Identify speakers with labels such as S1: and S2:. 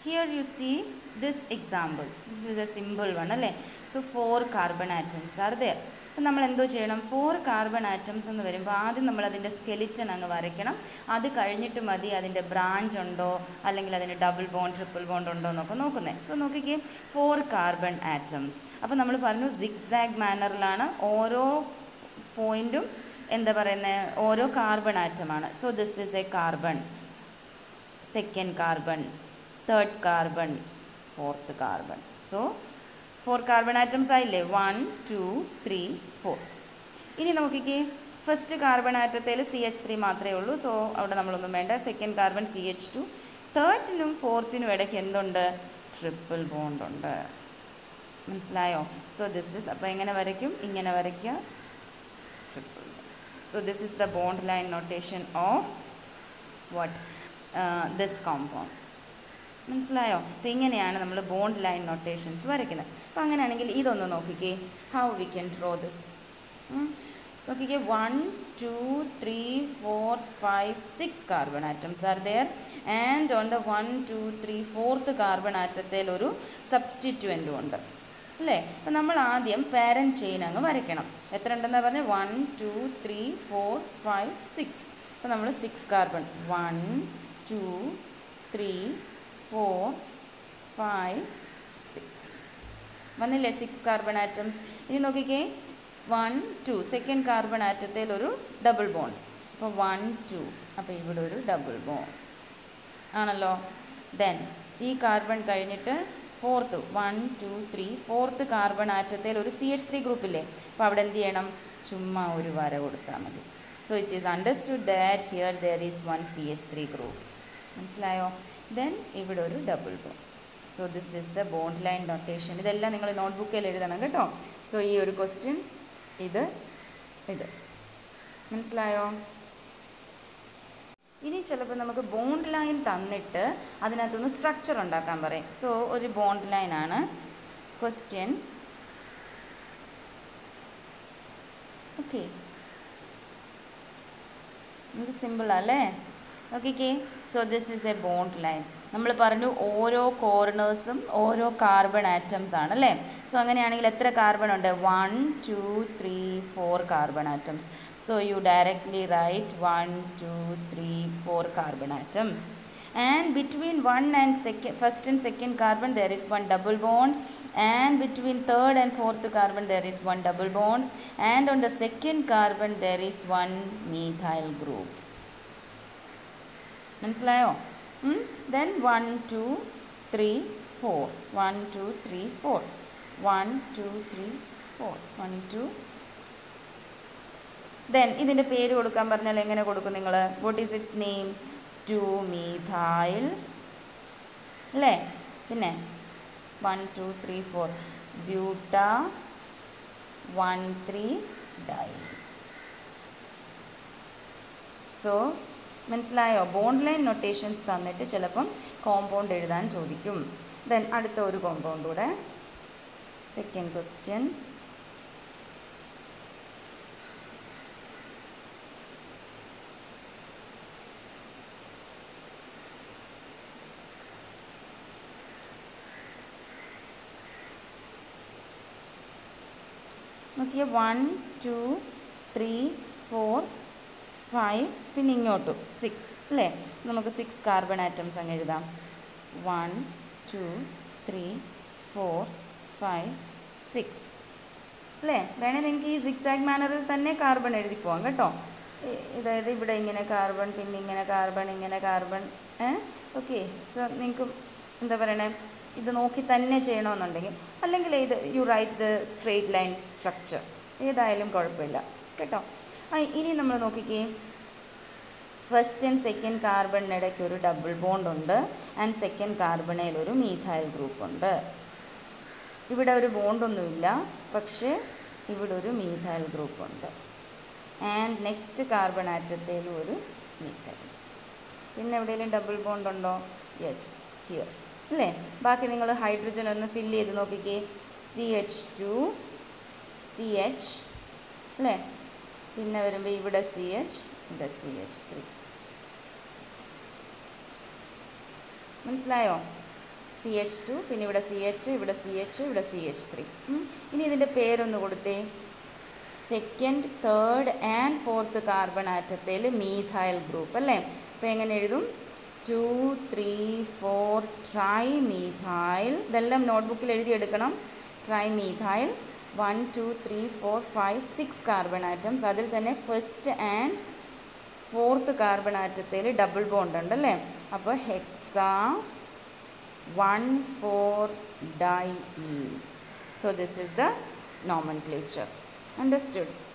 S1: here you see this example this is a simple one അല്ലേ so four carbon atoms are there അപ്പം നമ്മൾ എന്തോ ചെയ്യണം four carbon atoms എന്ന് വരുമ്പോൾ ആദ്യം നമ്മൾ അതിൻ്റെ സ്കെലിറ്റൺ അങ്ങ് വരയ്ക്കണം അത് കഴിഞ്ഞിട്ട് മതി അതിൻ്റെ ബ്രാഞ്ച് ഉണ്ടോ അല്ലെങ്കിൽ അതിന് ഡബിൾ ബോണ്ട് ട്രിപ്പിൾ ബോണ്ട് ഉണ്ടോ എന്നൊക്കെ നോക്കുന്നത് സോ നോക്കിക്കേ ഫോർ കാർബൺ ആറ്റംസ് അപ്പോൾ നമ്മൾ പറഞ്ഞു സിഗ്സാഗ് മാനറിലാണ് ഓരോ പോയിൻറ്റും എന്താ പറയുന്നത് ഓരോ കാർബൺ ആറ്റമാണ് so this is a carbon second carbon third carbon fourth carbon so four carbon atoms ആയില്ലേ വൺ ടു ത്രീ ഫോർ ഇനി നോക്കിക്കേ ഫസ്റ്റ് കാർബൺ ആറ്റത്തിൽ സി എച്ച് ത്രീ മാത്രമേ ഉള്ളൂ സോ അവിടെ നമ്മളൊന്നും വേണ്ട second carbon C H two തേർഡിനും ഫോർത്തിനും ഇടയ്ക്ക് എന്തുണ്ട് ട്രിപ്പിൾ ബോണ്ട് ഉണ്ട് മനസ്സിലായോ സോ ദിസ് ഇസ് അപ്പോൾ എങ്ങനെ വരയ്ക്കും ഇങ്ങനെ വരയ്ക്കുക triple so this is the bond line notation of what this compound മനസ്സിലായോ അപ്പോൾ ഇങ്ങനെയാണ് നമ്മൾ ബോണ്ട് ലൈൻ നൊട്ടേഷൻസ് വരയ്ക്കുന്നത് അപ്പോൾ അങ്ങനെയാണെങ്കിൽ ഇതൊന്ന് നോക്കിക്കേ how we can draw this നോക്കിക്കേ one two three four five six carbon atoms are there and on the one two three fourth carbon ആറ്റത്തിൽ ഒരു സബ്സ്റ്റിറ്റ്യുവൻറ്റും ഉണ്ട് അല്ലേ അപ്പം നമ്മൾ ആദ്യം പാരൻറ്റ് ചെയിൻ അങ്ങ് വരയ്ക്കണം എത്ര ഉണ്ടെന്നാണ് പറഞ്ഞത് one two three four five six അപ്പോൾ നമ്മൾ six carbon one two three four five six വന്നില്ലേ സിക്സ് കാർബൺ ആറ്റംസ് ഇനി നോക്കിക്കേ വൺ ടു സെക്കൻഡ് കാർബൺ ആറ്റത്തിൽ ഒരു ഡബിൾ ബോണ്ട് അപ്പോൾ വൺ ടു അപ്പോൾ ഇവിടെ ഒരു ഡബിൾ ബോണ്ട് ആണല്ലോ ദെൻ ഈ കാർബൺ കഴിഞ്ഞിട്ട് fourth one two three fourth carbon ആറ്റത്തിൽ ഒരു സി എച്ച് ത്രീ ഗ്രൂപ്പില്ലേ അപ്പോൾ അവിടെ എന്ത് ചെയ്യണം ചുമ്മാ ഒരു വര കൊടുത്താൽ മതി so it is understood that here there is one C H three group മനസ്സിലായോ ദെൻ ഇവിടെ ഒരു double bond so this is the bond line notation ഇതെല്ലാം നിങ്ങൾ നോട്ട്ബുക്കിൽ എഴുതണം കേട്ടോ സോ ഈ ഒരു ക്വസ്റ്റ്യൻ ഇത് ഇത് മനസ്സിലായോ ഇനി ചിലപ്പോൾ നമുക്ക് ബോണ്ട് ലൈൻ തന്നിട്ട് അതിനകത്തുനിന്ന് സ്ട്രക്ചർ ഉണ്ടാക്കാൻ പറയും സോ ഒരു ബോണ്ട് ലൈൻ ആണ് ക്വസ്റ്റ്യൻ ഓക്കെ ഇത് സിമ്പിൾ അല്ലേ നോക്കിക്കേ so this is a bond line നമ്മൾ പറഞ്ഞു ഓരോ കോർണേഴ്സും ഓരോ കാർബൺ ആറ്റംസ് ആണ് അല്ലേ സോ അങ്ങനെയാണെങ്കിൽ എത്ര കാർബൺ ഉണ്ട് one two three four carbon atoms so you directly write one two three four carbon atoms and between one and second first and second carbon there is one double bond and between third and fourth carbon there is one double bond and on the second carbon there is one methyl group മനസ്സിലായോ then one two three four one two three four one two three four one two then ഇതിൻ്റെ പേര് കൊടുക്കാൻ പറഞ്ഞാൽ എങ്ങനെ കൊടുക്കും നിങ്ങൾ what is its name two methyl അല്ലേ പിന്നെ one two three four buta one three di so മനസ്സിലായോ ബോണ്ട് ലൈൻ നൊട്ടേഷൻസ് തന്നിട്ട് ചിലപ്പം കോമ്പൗണ്ട് എഴുതാൻ ചോദിക്കും ദെൻ അടുത്ത ഒരു കോമ്പൗണ്ട് കൂടെ സെക്കൻഡ് ക്വസ്റ്റ്യൻ നോക്കിയ one two three four five പിന്നെ ഇങ്ങോട്ടും സിക്സ് അല്ലേ നമുക്ക് സിക്സ് കാർബൺ ആറ്റംസ് അങ്ങ് എഴുതാം one two three four five six അല്ലേ വേണേൽ നിങ്ങൾക്ക് ഈ സിക്സാഗ് മാനറിൽ തന്നെ കാർബൺ എഴുതി പോവാം കേട്ടോ അതായത് ഇവിടെ ഇങ്ങനെ കാർബൺ പിന്നെ ഇങ്ങനെ കാർബൺ ഇങ്ങനെ കാർബൺ ഏ ഓക്കെ സോ നിങ്ങൾക്ക് എന്താ പറയണേ ഇത് നോക്കി തന്നെ ചെയ്യണമെന്നുണ്ടെങ്കിൽ അല്ലെങ്കിൽ ഇത് you write the straight line structure ഏതായാലും കുഴപ്പമില്ല കേട്ടോ ആ ഇനി നമ്മൾ നോക്കിക്കേ ഫസ്റ്റ് ആൻഡ് സെക്കൻഡ് കാർബണിനിടയ്ക്ക് ഒരു ഡബിൾ ബോണ്ട് ഉണ്ട് ആൻഡ് സെക്കൻഡ് കാർബണയിൽ ഒരു മീഥൈൽ ഗ്രൂപ്പ് ഉണ്ട് ഇവിടെ ഒരു ബോണ്ടൊന്നുമില്ല പക്ഷേ ഇവിടെ ഒരു മീഥൈൽ ഗ്രൂപ്പ് ഉണ്ട് ആൻഡ് നെക്സ്റ്റ് കാർബൺ ആറ്റത്തേലും ഒരു മീഥൈൽ പിന്നെ എവിടെയെങ്കിലും ഡബിൾ ബോണ്ട് ഉണ്ടോ യെസ് ഹിയർ അല്ലേ ബാക്കി നിങ്ങൾ ഹൈഡ്രജൻ ഒന്ന് ഫില്ല് ചെയ്ത് നോക്കിക്കേ C H two C H അല്ലേ പിന്നെ വരുമ്പോൾ ഇവിടെ സി എച്ച് ഇവിടെ സി എച്ച് ത്രീ മനസ്സിലായോ സി എച്ച് ടു പിന്നെ ഇവിടെ സി എച്ച് ഇവിടെ സി എച്ച് ഇവിടെ സി എച്ച് ത്രീ ഇനി ഇതിൻ്റെ പേരൊന്ന് കൊടുത്തേ second third and fourth carbon ആറ്റത്തിൽ മീഥൈൽ ഗ്രൂപ്പ് അല്ലേ അപ്പോൾ എങ്ങനെ എഴുതും two three four trimethyl ഇതെല്ലാം നോട്ട്ബുക്കിൽ എഴുതിയെടുക്കണം trimethyl one two three four five six carbon atoms അതിൽ തന്നെ ഫസ്റ്റ് ആൻഡ് ഫോർത്ത് കാർബൺ ആറ്റത്തിൽ ഡബിൾ ബോണ്ട് ഉണ്ട് അല്ലേ അപ്പോൾ hexa one four diene so this is the nomenclature understood